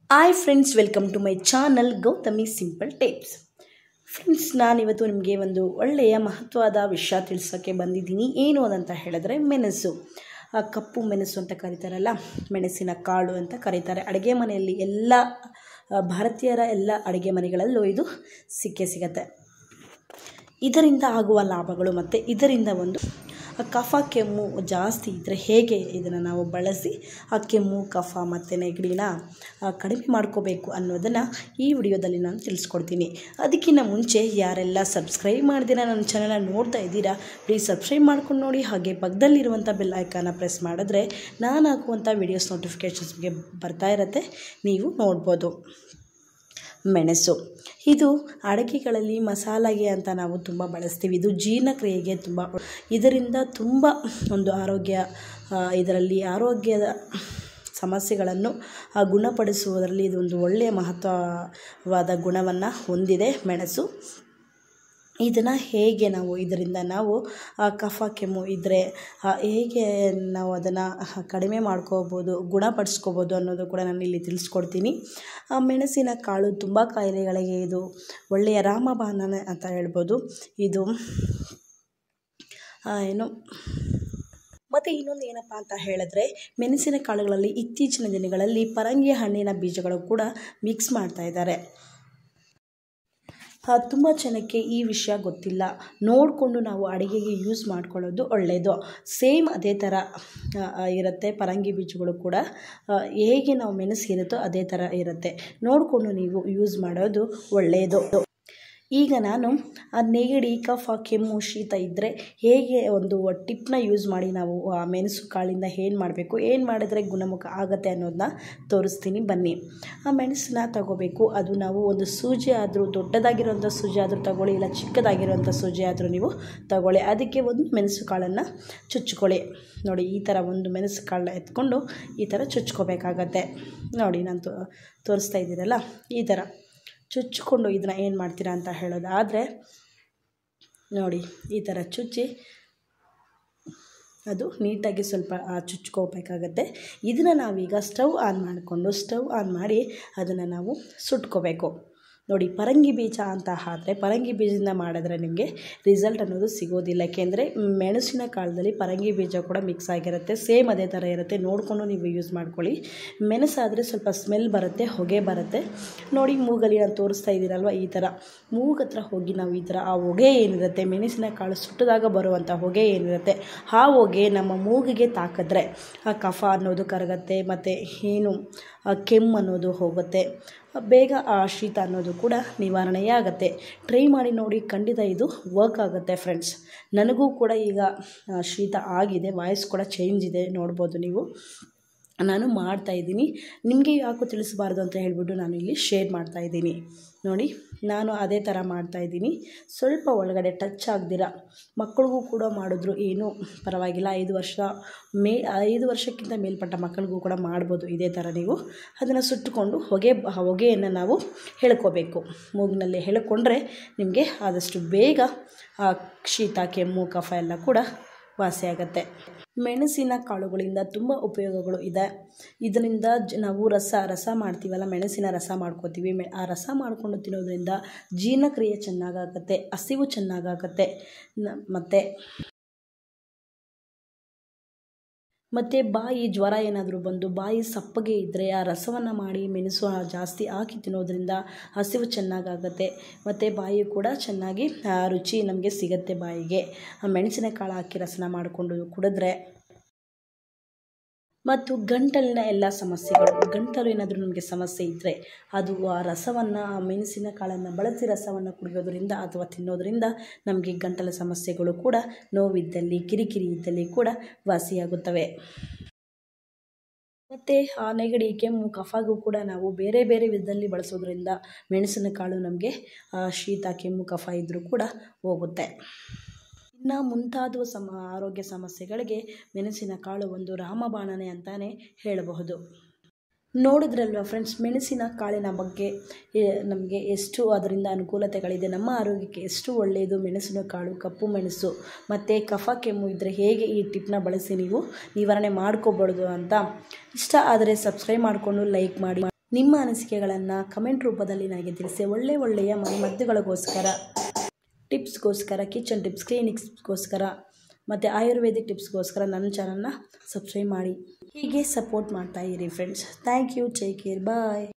hi friends welcome to my channel Gautami simple tips friends ನಾನಿವತ್ತು ನಿಮಗೆ ಒಂದು ಒಳ್ಳೆಯ ಮಹತ್ವದ ವಿಷಯ ತಿಳಿಸೋಕ್ಕೆ ಬಂದಿದ್ದೀನಿ ಏನು ಅದಂತ ಹೇಳಿದ್ರೆ ಮೆಣಸು ಆ ಕಪ್ಪು ಮೆಣಸು ಅಂತ ಕರೀತಾರಲ್ಲ ಮೆಣಸಿನ ಕಾಳು ಅಂತ ಕರೀತಾರೆ ಅಡುಗೆ ಮನೆಯಲ್ಲಿ ಎಲ್ಲ ಆ, ಭಾರತೀಯರ ಎಲ್ಲ ಅಡುಗೆ ಮನೆಗಳಲ್ಲೂ ಇದು ಸಿಕ್ಕೇ ಸಿಗತ್ತೆ ಇದರಿಂದ ಆಗುವ ಲಾಭಗಳು ಮತ್ತು ಇದರಿಂದ ಒಂದು ಕಫ ಕೆಮ್ಮು ಜಾಸ್ತಿ ಇದ್ದರೆ ಹೇಗೆ ಇದನ್ನು ನಾವು ಬಳಸಿ ಆ ಕೆಮ್ಮು ಕಫ ಮತ್ತು ನೆಗಡಿನ ಆ, ಕಡಿಮೆ ಮಾಡ್ಕೋಬೇಕು ಅನ್ನೋದನ್ನು ಈ ವಿಡಿಯೋದಲ್ಲಿ ನಾನು ತಿಳಿಸ್ಕೊಡ್ತೀನಿ ಅದಕ್ಕಿಂತ ಮುಂಚೆ ಯಾರೆಲ್ಲ ಸಬ್ಸ್ಕ್ರೈಬ್ ಮಾಡ್ದಿರ ನನ್ನ ಚಾನಲ್ನ ನೋಡ್ತಾ ಇದ್ದೀರಾ ಪ್ಲೀಸ್ ಸಬ್ಸ್ಕ್ರೈಬ್ ಮಾಡ್ಕೊಂಡು ನೋಡಿ ಹಾಗೆ ಪಕ್ಕದಲ್ಲಿರುವಂಥ ಬೆಲ್ ಐಕಾನ ಪ್ರೆಸ್ ಮಾಡಿದ್ರೆ ನಾನು ಹಾಕುವಂಥ ವೀಡಿಯೋಸ್ ನೋಟಿಫಿಕೇಷನ್ಸ್ಗೆ ಬರ್ತಾ ಇರತ್ತೆ ನೀವು ನೋಡ್ಬೋದು ಮೆಣಸು ಇದು ಅಡುಗೆಗಳಲ್ಲಿ ಮಸಾಲೆಗೆ ಅಂತ ನಾವು ತುಂಬ ಬಳಸ್ತೀವಿ ಇದು ಜೀರ್ಣಕ್ರಿಯೆಗೆ ತುಂಬ ಇದರಿಂದ ತುಂಬ ಒಂದು ಆರೋಗ್ಯ ಆ, ಇದರಲ್ಲಿ ಆರೋಗ್ಯದ ಸಮಸ್ಯೆಗಳನ್ನು ಆ, ಗುಣಪಡಿಸುವುದರಲ್ಲಿ ಇದೊಂದು ಒಳ್ಳೆಯ ಮಹತ್ವವಾದ ಗುಣವನ್ನು ಹೊಂದಿದೆ ಮೆಣಸು ಇದನ್ನು ಹೇಗೆ ನಾವು ಇದರಿಂದ ನಾವು ಆ, ಕಫ ಕೆಮ್ಮು ಇದ್ದರೆ ಹೇಗೆ ನಾವು ಅದನ್ನು ಕಡಿಮೆ ಮಾಡ್ಕೋಬೋದು ಗುಣಪಡಿಸ್ಕೋಬೋದು ಅನ್ನೋದು ಕೂಡ ನಾನು ಇಲ್ಲಿ ತಿಳಿಸ್ಕೊಡ್ತೀನಿ ಆ ಮೆಣಸಿನ ಕಾಳು ತುಂಬ ಕಾಯಿಲೆಗಳಿಗೆ ಇದು ಒಳ್ಳೆಯ ರಾಮಬಾಣ ಅಂತ ಹೇಳ್ಬೋದು ಇದು ಆ, ಏನು ಮತ್ತು ಇನ್ನೊಂದು ಏನಪ್ಪ ಅಂತ ಹೇಳಿದ್ರೆ ಮೆಣಸಿನ ಕಾಳುಗಳಲ್ಲಿ ಇತ್ತೀಚಿನ ದಿನಗಳಲ್ಲಿ ಪರಂಗಿ ಹಣ್ಣಿನ ಬೀಜಗಳು ಕೂಡ ಮಿಕ್ಸ್ ಮಾಡ್ತಾ ಇದ್ದಾರೆ ತುಂಬ ಜನಕ್ಕೆ ಈ ವಿಷಯ ಗೊತ್ತಿಲ್ಲ ನೋಡಿಕೊಂಡು ನಾವು ಅಡುಗೆಗೆ ಯೂಸ್ ಮಾಡ್ಕೊಳ್ಳೋದು ಒಳ್ಳೆಯದು ಸೇಮ್ ಅದೇ ಥರ ಆ, ಆ, ಇರುತ್ತೆ ಪರಂಗಿ ಬೀಜಗಳು ಕೂಡ ಆ, ಹೇಗೆ ನಾವು ಮೆಣಸು ಇರುತ್ತೋ ಅದೇ ಥರ ಇರುತ್ತೆ ನೋಡಿಕೊಂಡು ನೀವು ಯೂಸ್ ಮಾಡೋದು ಒಳ್ಳೆಯದು ಈಗ ನಾನು ಆ ನೆಗಡಿ ಕಫ ಕೆಮ್ಮು ಶೀತ ಇದ್ದರೆ ಹೇಗೆ ಒಂದು ಟಿಪ್ನ ಯೂಸ್ ಮಾಡಿ ನಾವು ಆ ಮೆಣಸು ಕಾಳಿಂದ ಏನು ಮಾಡಬೇಕು ಏನು ಮಾಡಿದ್ರೆ ಗುಣಮುಖ ಆಗುತ್ತೆ ಅನ್ನೋದನ್ನ ತೋರಿಸ್ತೀನಿ ಬನ್ನಿ ಆ ಮೆಣಸನ್ನ ತಗೋಬೇಕು ಅದು ನಾವು ಒಂದು ಸೂಜಿ ಆದರೂ ದೊಡ್ಡದಾಗಿರೋಂಥ ಸೂಜಿ ಆದರೂ ತಗೊಳ್ಳಿ ಇಲ್ಲ ಚಿಕ್ಕದಾಗಿರೋಂಥ ಸೂಜಿ ಆದರೂ ನೀವು ತಗೊಳ್ಳಿ ಅದಕ್ಕೆ ಒಂದು ಮೆಣಸು ಕಾಳನ್ನು ಚುಚ್ಕೊಳ್ಳಿ ನೋಡಿ ಈ ಥರ ಒಂದು ಮೆಣಸು ಕಾಳನ್ನ ಎತ್ಕೊಂಡು ಈ ಥರ ಚುಚ್ಕೋಬೇಕಾಗತ್ತೆ ನೋಡಿ ನಾನು ತೋ ತೋರಿಸ್ತಾ ಇದ್ದೀರಲ್ಲ ಈ ಥರ ಚುಚ್ಚಿಕೊಂಡು ಇದನ್ನ ಏನು ಮಾಡ್ತೀರಾ ಅಂತ ಹೇಳೋದಾದರೆ ನೋಡಿ ಈ ಥರ ಚುಚ್ಚಿ ಅದು ನೀಟಾಗಿ ಸ್ವಲ್ಪ ಆ, ಚುಚ್ಕೋಬೇಕಾಗತ್ತೆ ಇದನ್ನು ನಾವೀಗ ಸ್ಟವ್ ಆನ್ ಮಾಡಿಕೊಂಡು ಸ್ಟವ್ ಆನ್ ಮಾಡಿ ಅದನ್ನು ನಾವು ಸುಟ್ಕೋಬೇಕು ನೋಡಿ ಪರಂಗಿ ಬೀಜ ಅಂತ ಆದರೆ ಪರಂಗಿ ಬೀಜದಿಂದ ಮಾಡಿದ್ರೆ ನಿಮಗೆ ರಿಸಲ್ಟ್ ಅನ್ನೋದು ಸಿಗೋದಿಲ್ಲ ಏಕೆಂದರೆ ಮೆಣಸಿನ ಕಾಲದಲ್ಲಿ ಪರಂಗಿ ಬೀಜ ಕೂಡ ಮಿಕ್ಸ್ ಆಗಿರುತ್ತೆ ಸೇಮ್ ಅದೇ ಥರ ಇರುತ್ತೆ ನೋಡಿಕೊಂಡು ನೀವು ಯೂಸ್ ಮಾಡ್ಕೊಳ್ಳಿ ಮೆಣಸಾದರೆ ಸ್ವಲ್ಪ ಸ್ಮೆಲ್ ಬರುತ್ತೆ ಹೊಗೆ ಬರುತ್ತೆ ನೋಡಿ ಮೂಗಲ್ಲಿ ನಾನು ತೋರಿಸ್ತಾ ಇದ್ದೀರಲ್ವ ಈ ಥರ ಮೂಗು ಹತ್ರ ಹೋಗಿ ನಾವು ಈ ಥರ ಆ ಹೊಗೆ ಏನಿರುತ್ತೆ ಮೆಣಸಿನ ಕಾಳು ಸುಟ್ಟಿದಾಗ ಬರುವಂಥ ಹೊಗೆ ಏನಿರುತ್ತೆ ಆ ಹೊಗೆ ನಮ್ಮ ಮೂಗಿಗೆ ತಾಕಿದ್ರೆ ಆ ಕಫ ಅನ್ನೋದು ಕರಗತ್ತೆ ಮತ್ತು ಏನು ಆ ಕೆಮ್ಮು ಅನ್ನೋದು ಹೋಗುತ್ತೆ ಬೇಗ ಆ ಶೀತ ಅನ್ನೋದು ಕೂಡ ನಿವಾರಣೆಯೇ ಆಗುತ್ತೆ ಟ್ರೈ ಮಾಡಿ ನೋಡಿ ಖಂಡಿತ ಇದು ವರ್ಕ್ ಆಗುತ್ತೆ ಫ್ರೆಂಡ್ಸ್ ನನಗೂ ಕೂಡ ಈಗ ಆ, ಶೀತ ಆಗಿದೆ ವಾಯ್ಸ್ ಕೂಡ ಚೇಂಜ್ ಇದೆ ನೋಡ್ಬೋದು ನೀವು ನಾನು ಮಾಡ್ತಾ ಇದ್ದೀನಿ ನಿಮಗೆ ಯಾಕೋ ತಿಳಿಸಬಾರ್ದು ಅಂತ ಹೇಳ್ಬಿಟ್ಟು ನಾನು ಇಲ್ಲಿ ಶೇರ್ ಮಾಡ್ತಾ ಇದ್ದೀನಿ ನೋಡಿ ನಾನು ಅದೇ ಥರ ಮಾಡ್ತಾ ಇದ್ದೀನಿ ಸ್ವಲ್ಪ ಒಳಗಡೆ ಟಚ್ ಆಗ್ದಿರ ಮಕ್ಕಳಿಗೂ ಕೂಡ ಮಾಡಿದ್ರು ಏನೂ ಪರವಾಗಿಲ್ಲ ಐದು ವರ್ಷ ಮೇ ಐದು ವರ್ಷಕ್ಕಿಂತ ಮೇಲ್ಪಟ್ಟ ಮಕ್ಕಳಿಗೂ ಕೂಡ ಮಾಡ್ಬೋದು ಇದೇ ಥರ ನೀವು ಅದನ್ನು ಸುಟ್ಟುಕೊಂಡು ಹೊಗೆ ಆ ಹೊಗೆಯನ್ನು ನಾವು ಎಳ್ಕೋಬೇಕು ಮೂಗಿನಲ್ಲಿ ಎಳ್ಕೊಂಡ್ರೆ ನಿಮಗೆ ಆದಷ್ಟು ಬೇಗ ಆ ಶೀತ ಕೆಮ್ಮು ಕಫ ಎಲ್ಲ ಕೂಡ ವಾಸಿಯಾಗತ್ತೆ ಮೆಣಸಿನ ಕಾಳುಗಳಿಂದ ತುಂಬ ಉಪಯೋಗಗಳು ಇದೆ ಇದರಿಂದ ಜ ನಾವು ರಸ ರಸ ಮಾಡ್ತೀವಲ್ಲ ಮೆಣಸಿನ ರಸ ಮಾಡ್ಕೋತೀವಿ ಮೆ ಆ ರಸ ಮಾಡಿಕೊಂಡು ತಿನ್ನೋದ್ರಿಂದ ಜೀರ್ಣಕ್ರಿಯೆ ಚೆನ್ನಾಗಾಗತ್ತೆ ಹಸಿವು ಚೆನ್ನಾಗಾಗತ್ತೆ ನ ಮತ್ತು ಮತ್ತು ಬಾಯಿ ಜ್ವರ ಏನಾದರೂ ಬಂದು ಬಾಯಿ ಸಪ್ಪಗೆ ಇದ್ದರೆ ಆ ರಸವನ್ನು ಮಾಡಿ ಮೆಣಸು ಜಾಸ್ತಿ ಹಾಕಿ ತಿನ್ನೋದ್ರಿಂದ ಹಸಿವು ಚೆನ್ನಾಗಾಗತ್ತೆ ಮತ್ತು ಬಾಯಿ ಕೂಡ ಚೆನ್ನಾಗಿ ಆ, ರುಚಿ ನಮಗೆ ಸಿಗತ್ತೆ ಬಾಯಿಗೆ ಆ ಮೆಣಸಿನ ಕಾಳು ಹಾಕಿ ರಸನ ಮಾಡಿಕೊಂಡು ಕುಡಿದ್ರೆ ಮತ್ತು ಗಂಟಲಿನ ಎಲ್ಲ ಸಮಸ್ಯೆಗಳು ಗಂಟಲು ಏನಾದರೂ ನಮಗೆ ಸಮಸ್ಯೆ ಇದ್ದರೆ ಅದು ಆ ರಸವನ್ನು ಆ ಮೆಣಸಿನ ಕಾಳನ್ನು ಬಳಸಿ ರಸವನ್ನು ಕುಡಿಯೋದ್ರಿಂದ ಅಥವಾ ತಿನ್ನೋದ್ರಿಂದ ನಮಗೆ ಗಂಟಲ ಸಮಸ್ಯೆಗಳು ಕೂಡ ನೋವಿದ್ದಲ್ಲಿ ಕಿರಿಕಿರಿ ಇದ್ದಲ್ಲಿ ಕೂಡ ವಾಸಿಯಾಗುತ್ತವೆ ಮತ್ತು ಆ ನೆಗಡಿ ಕೆಮ್ಮು ಕಫಗೂ ಕೂಡ ನಾವು ಬೇರೆ ಬೇರೆ ವಿಧದಲ್ಲಿ ಬಳಸೋದ್ರಿಂದ ಮೆಣಸಿನ ಕಾಳು ನಮಗೆ ಆ, ಶೀತ ಕೆಮ್ಮು ಕಫ ಇದ್ದರೂ ಕೂಡ ಹೋಗುತ್ತೆ ಇನ್ನು ಮುಂತಾದ ಸಮ ಆರೋಗ್ಯ ಸಮಸ್ಯೆಗಳಿಗೆ ಮೆಣಸಿನ ಕಾಳು ಒಂದು ರಾಮಬಾಣನೆ ಅಂತಲೇ ಹೇಳಬಹುದು ನೋಡಿದ್ರಲ್ವ ಫ್ರೆಂಡ್ಸ್ ಮೆಣಸಿನ ಕಾಳಿನ ಬಗ್ಗೆ ನಮಗೆ ಎಷ್ಟು ಅದರಿಂದ ಅನುಕೂಲತೆಗಳಿದೆ ನಮ್ಮ ಆರೋಗ್ಯಕ್ಕೆ ಎಷ್ಟು ಒಳ್ಳೆಯದು ಮೆಣಸಿನ ಕಾಳು ಕಪ್ಪು ಮೆಣಸು ಮತ್ತು ಕಫ ಕೆಮ್ಮು ಇದ್ದರೆ ಹೇಗೆ ಈ ಟಿಪ್ನ ಬಳಸಿ ನೀವು ನಿವಾರಣೆ ಮಾಡ್ಕೋಬಾರ್ದು ಅಂತ ಇಷ್ಟ ಆದರೆ ಸಬ್ಸ್ಕ್ರೈಬ್ ಮಾಡಿಕೊಂಡು ಲೈಕ್ ಮಾಡಿ ನಿಮ್ಮ ಅನಿಸಿಕೆಗಳನ್ನು ಕಮೆಂಟ್ ರೂಪದಲ್ಲಿ ನನಗೆ ತಿಳಿಸಿ ಒಳ್ಳೆಯ ಒಳ್ಳೆಯ ಮನೆಮದ್ದುಗಳಿಗೋಸ್ಕರ ಟಿಪ್ಸ್ಗೋಸ್ಕರ ಕಿಚನ್ ಟಿಪ್ಸ್ ಕ್ಲಿನಿಕ್ಸ್ಗೋಸ್ಕರ ಮತ್ತು ಆಯುರ್ವೇದಿಕ್ ಟಿಪ್ಸ್ಗೋಸ್ಕರ ನನ್ನ ಚಾನಲ್ನ ಸಬ್ಸ್ಕ್ರೈಬ್ ಮಾಡಿ ಹೀಗೆ ಸಪೋರ್ಟ್ ಮಾಡ್ತಾ ಇರಿ friends thank you take care bye